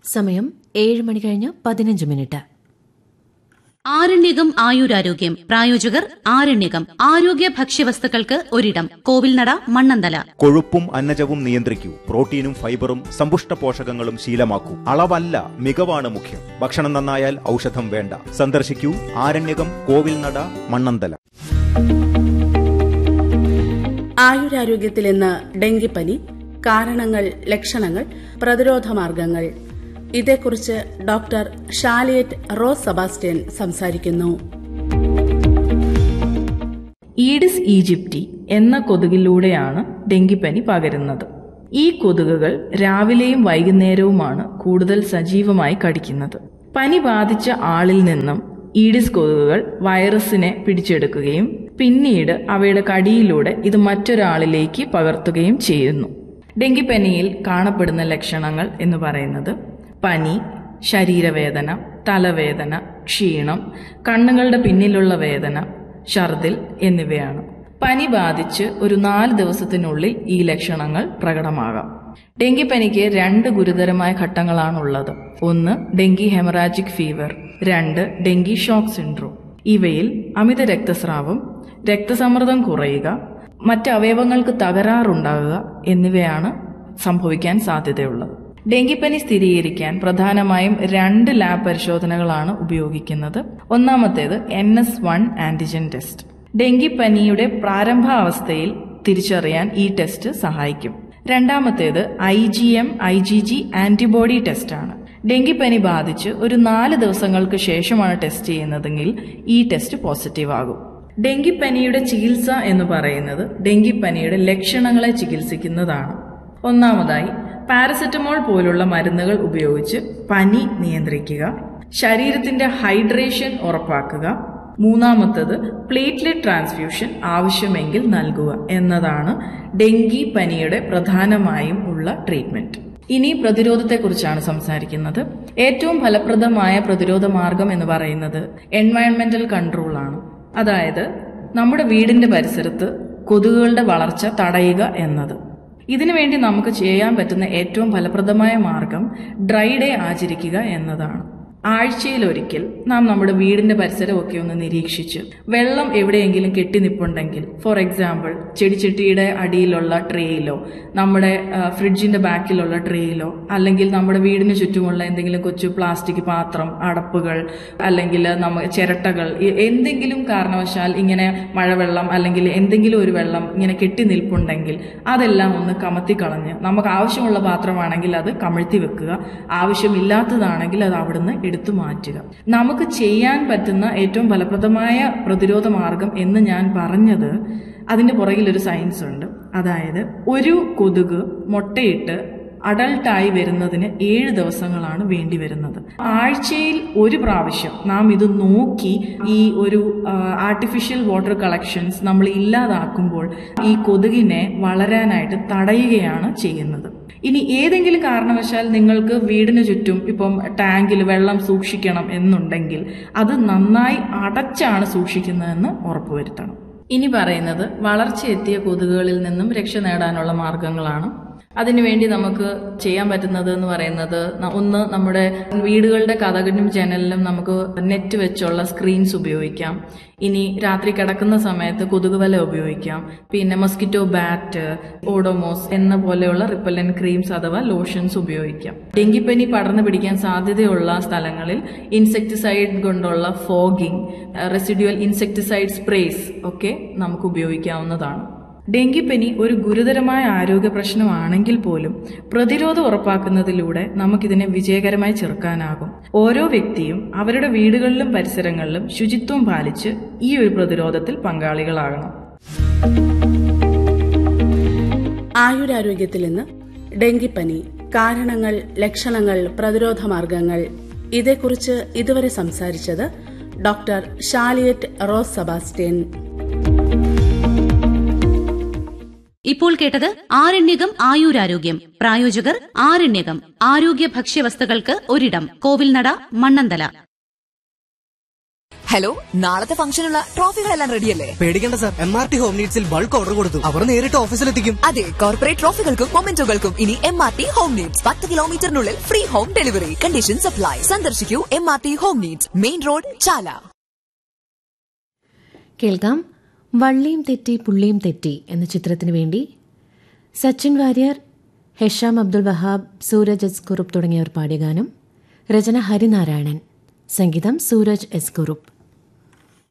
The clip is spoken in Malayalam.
സമയം ഏഴ് മണി കഴിഞ്ഞ് പതിനഞ്ച് മിനിറ്റ് ആരണ്യകം ആയുരാരോഗ്യം പ്രായോജകർ ആരണ്യകം ആരോഗ്യ ഭക്ഷ്യവസ്തുക്കൾക്ക് ഒരിടം കോവിൽനട മണ്ണന്തല കൊഴുപ്പും അന്നജവും നിയന്ത്രിക്കൂ പ്രോട്ടീനും ഫൈബറും സമ്പുഷ്ട പോഷകങ്ങളും ശീലമാക്കൂ അളവല്ല മികവാണ് മുഖ്യം ഭക്ഷണം നന്നായാൽ ഔഷധം വേണ്ട സന്ദർശിക്കൂ ആരണ്യകം കോവിൽനട മണ്ണന്തല ആയുരാരോഗ്യത്തിൽ ഇന്ന് ഡെങ്കിപ്പനി കാരണങ്ങൾ ലക്ഷണങ്ങൾ പ്രതിരോധ മാർഗങ്ങൾ ഇതേക്കുറിച്ച് ഡോക്ടർ ഷാലിയറ്റ് റോസ് സെബാസ്റ്റ്യൻ സംസാരിക്കുന്നു ഈഡിസ് ഈജിപ്റ്റി എന്ന കൊതുകിലൂടെയാണ് ഡെങ്കിപ്പനി പകരുന്നത് ഈ കൊതുകുകൾ രാവിലെയും വൈകുന്നേരവുമാണ് കൂടുതൽ സജീവമായി കടിക്കുന്നത് പനി ബാധിച്ച ആളിൽ നിന്നും ഈഡിസ് കൊതുകുകൾ വൈറസിനെ പിടിച്ചെടുക്കുകയും പിന്നീട് അവയുടെ കടിയിലൂടെ ഇത് മറ്റൊരാളിലേക്ക് പകർത്തുകയും ചെയ്യുന്നു ഡെങ്കിപ്പനിയിൽ കാണപ്പെടുന്ന ലക്ഷണങ്ങൾ എന്ന് പറയുന്നത് പനി ശരീരവേദന തലവേദന ക്ഷീണം കണ്ണുകളുടെ പിന്നിലുള്ള വേദന ഛർദിൽ എന്നിവയാണ് പനി ബാധിച്ച് ഒരു നാല് ദിവസത്തിനുള്ളിൽ ഈ ലക്ഷണങ്ങൾ പ്രകടമാകാം ഡെങ്കിപ്പനിക്ക് രണ്ട് ഗുരുതരമായ ഘട്ടങ്ങളാണുള്ളത് ഒന്ന് ഡെങ്കി ഹെമറാജിക് ഫീവർ രണ്ട് ഡെങ്കി ഷോക്ക് സിൻഡ്രോം ഇവയിൽ അമിത രക്തസ്രാവം രക്തസമ്മർദ്ദം കുറയുക മറ്റ് അവയവങ്ങൾക്ക് തകരാറുണ്ടാകുക എന്നിവയാണ് സംഭവിക്കാൻ സാധ്യതയുള്ളത് ഡെങ്കിപ്പനി സ്ഥിരീകരിക്കാൻ പ്രധാനമായും രണ്ട് ലാബ് പരിശോധനകളാണ് ഉപയോഗിക്കുന്നത് ഒന്നാമത്തേത് N S one antigen test ഡെങ്കിപ്പനിയുടെ പ്രാരംഭാവസ്ഥയിൽ തിരിച്ചറിയാൻ ഈ ടെസ്റ്റ് സഹായിക്കും രണ്ടാമത്തേത് I G M I G G antibody ടെസ്റ്റാണ് ഡെങ്കിപ്പനി ബാധിച്ച് ഒരു നാല് ദിവസങ്ങൾക്ക് ശേഷമാണ് ടെസ്റ്റ് ചെയ്യുന്നതെങ്കിൽ ഈ ടെസ്റ്റ് പോസിറ്റീവ് ആകും ഡെങ്കിപ്പനിയുടെ ചികിത്സ എന്ന് പറയുന്നത് ഡെങ്കിപ്പനിയുടെ ലക്ഷണങ്ങളെ ചികിത്സിക്കുന്നതാണ് ഒന്നാമതായി പാരസെറ്റമോൾ പോലുള്ള മരുന്നുകൾ ഉപയോഗിച്ച് പനി നിയന്ത്രിക്കുക ശരീരത്തിന്റെ ഹൈഡ്രേഷൻ ഉറപ്പാക്കുക മൂന്നാമത്തത് പ്ലേറ്റ്ലെറ്റ് ട്രാൻസ്ഫ്യൂഷൻ ആവശ്യമെങ്കിൽ നൽകുക എന്നതാണ് ഡെങ്കി പനിയുടെ പ്രധാനമായും ഉള്ള ട്രീറ്റ്മെന്റ് ഇനി പ്രതിരോധത്തെക്കുറിച്ചാണ് സംസാരിക്കുന്നത് ഏറ്റവും ഫലപ്രദമായ പ്രതിരോധ മാർഗം എന്ന് പറയുന്നത് എൻവയൺമെന്റൽ കൺട്രോൾ ആണ് അതായത് നമ്മുടെ വീടിന്റെ പരിസരത്ത് കൊതുകുകളുടെ വളർച്ച തടയുക എന്നത് ഇതിനുവേണ്ടി നമുക്ക് ചെയ്യാൻ പറ്റുന്ന ഏറ്റവും ഫലപ്രദമായ മാർഗം ഡ്രൈ ഡേ ആചരിക്കുക എന്നതാണ് ആഴ്ചയിലൊരിക്കൽ നാം നമ്മുടെ വീടിന്റെ പരിസരമൊക്കെ ഒന്ന് നിരീക്ഷിച്ച് വെള്ളം എവിടെയെങ്കിലും കെട്ടിനിപ്പുണ്ടെങ്കിൽ ഫോർ എക്സാമ്പിൾ ചെടിച്ചട്ടിയുടെ അടിയിലുള്ള ട്രേയിലോ നമ്മുടെ ആ, ഫ്രിഡ്ജിന്റെ ബാക്കിലുള്ള ട്രേയിലോ അല്ലെങ്കിൽ നമ്മുടെ വീടിന് ചുറ്റുമുള്ള എന്തെങ്കിലും കൊച്ചു പ്ലാസ്റ്റിക് പാത്രം അടപ്പുകൾ അല്ലെങ്കിൽ നമ്മ ചിരട്ടകൾ എ- എന്തെങ്കിലും കാരണവശാൽ ഇങ്ങനെ മഴവെള്ളം അല്ലെങ്കിൽ എന്തെങ്കിലും ഒരു വെള്ളം ഇങ്ങനെ കെട്ടി നിൽപ്പുണ്ടെങ്കിൽ അതെല്ലാം ഒന്ന് കമത്തി കളഞ്ഞ് നമുക്ക് ആവശ്യമുള്ള പാത്രമാണെങ്കിൽ അത് കമഴ്ത്തി വെക്കുക ആവശ്യമില്ലാത്തതാണെങ്കിൽ അത് അവിടുന്ന് എടുത്തു മാറ്റുക നമുക്ക് ചെയ്യാൻ പറ്റുന്ന ഏറ്റവും ഫലപ്രദമായ പ്രതിരോധ മാർഗം എന്ന് ഞാൻ പറഞ്ഞത് അതിന്റെ പുറകിൽ ഒരു സയൻസ് ഉണ്ട് അതായത് ഒരു കൊതുക് മുട്ടയിട്ട് അഡൾട്ടായി വരുന്നതിന് ഏഴ് ദിവസങ്ങളാണ് വേണ്ടി വരുന്നത് ആഴ്ചയിൽ ഒരു പ്രാവശ്യം നാം ഇത് നോക്കി ഈ ഒരു ആർട്ടിഫിഷ്യൽ വാട്ടർ കളക്ഷൻസ് നമ്മൾ ഇല്ലാതാക്കുമ്പോൾ ഈ കൊതുകിനെ വളരാനായിട്ട് തടയുകയാണ് ചെയ്യുന്നത് ഇനി ഏതെങ്കിലും കാരണവശാൽ നിങ്ങൾക്ക് വീടിന് ചുറ്റും ഇപ്പം ടാങ്കിൽ വെള്ളം സൂക്ഷിക്കണം എന്നുണ്ടെങ്കിൽ അത് നന്നായി അടച്ചാണ് സൂക്ഷിക്കുന്നതെന്ന് ഉറപ്പുവരുത്തണം ഇനി പറയുന്നത് വളർച്ചയെത്തിയ കൊതുകുകളിൽ നിന്നും രക്ഷ നേടാനുള്ള മാർഗങ്ങളാണ് അതിനുവേണ്ടി നമുക്ക് ചെയ്യാൻ പറ്റുന്നത് എന്ന് പറയുന്നത് ന- ഒന്ന് നമ്മുടെ വീടുകളുടെ കഥകിനും ജനലിലും നമുക്ക് നെറ്റ് വെച്ചുള്ള സ്ക്രീൻസ് ഉപയോഗിക്കാം ഇനി രാത്രി കിടക്കുന്ന സമയത്ത് കൊതുകുവല ഉപയോഗിക്കാം പിന്നെ മസ്കിറ്റോ ബാറ്റ് ഓഡോമോസ് എന്ന പോലെയുള്ള റിപ്പല്ലൻ ക്രീംസ് അഥവാ ലോഷൻസ് ഉപയോഗിക്കാം ഡെങ്കിപ്പനി പടർന്നു പിടിക്കാൻ സാധ്യതയുള്ള സ്ഥലങ്ങളിൽ ഇൻസെക്ടിസൈഡ് കൊണ്ടുള്ള ഫോഗിംഗ് റെസിഡ്യുവൽ ഇൻസെക്ടിസൈഡ് സ്പ്രേസ് ഒക്കെ നമുക്ക് ഉപയോഗിക്കാവുന്നതാണ് ഡെങ്കിപ്പനി ഒരു ഗുരുതരമായ ആരോഗ്യ പ്രശ്നമാണെങ്കിൽ പോലും പ്രതിരോധം ഉറപ്പാക്കുന്നതിലൂടെ നമുക്കിതിനെ വിജയകരമായി ചെറുക്കാനാകും ഓരോ വ്യക്തിയും അവരുടെ വീടുകളിലും പരിസരങ്ങളിലും ശുചിത്വം പാലിച്ച് ഈ ഒരു പ്രതിരോധത്തിൽ പങ്കാളികളാകണം ആയുരാരോഗ്യത്തിൽ ഇന്ന് ഡെങ്കിപ്പനി കാരണങ്ങൾ ലക്ഷണങ്ങൾ പ്രതിരോധ മാർഗങ്ങൾ ഇതേക്കുറിച്ച് ഇതുവരെ സംസാരിച്ചത് ഡോക്ടർ ഷാലിയറ്റ് റോസ് സെബാസ്റ്റ്യൻ ഇപ്പോൾ കേട്ടത് ആരണ്യകം ആയുരാരോഗ്യം പ്രായോജകർ ആരണ്യകം ആരോഗ്യ ഭക്ഷ്യവസ്തുക്കൾക്ക് ഒരിടം കോവിൽനട മണ്ണന്തല ഹലോ നാളത്തെ ഫംഗ്ഷനുള്ള ട്രോഫികളെല്ലാം റെഡിയല്ലേ പേടിക്കേണ്ട sir M R T home നീഡ്സിൽ ബൾക്ക് ഓർഡർ കൊടുത്തു അവർ നേരിട്ട് ഓഫീസിലെത്തിക്കും അതെ കോർപ്പറേറ്റ് ട്രോഫികൾക്കും മൊമെന്റോകൾക്കും ഇനി M R T home needs പത്ത് കിലോമീറ്ററിനുള്ളിൽ free home delivery condition apply സന്ദർശിക്കൂ M R T home needs main road Chala കേൾക്കാം വള്ളിയും തെറ്റി പുള്ളിയും തെറ്റി എന്ന ചിത്രത്തിനു വേണ്ടി സച്ചിൻ വാര്യർ ഹെഷാം അബ്ദുൾ വഹാബ് സൂരജ് എസ് കുറുപ്പ് തുടങ്ങിയവർ പാടിയ ഗാനം രചന ഹരിനാരായണൻ സംഗീതം സൂരജ് എസ് കുറുപ്പ്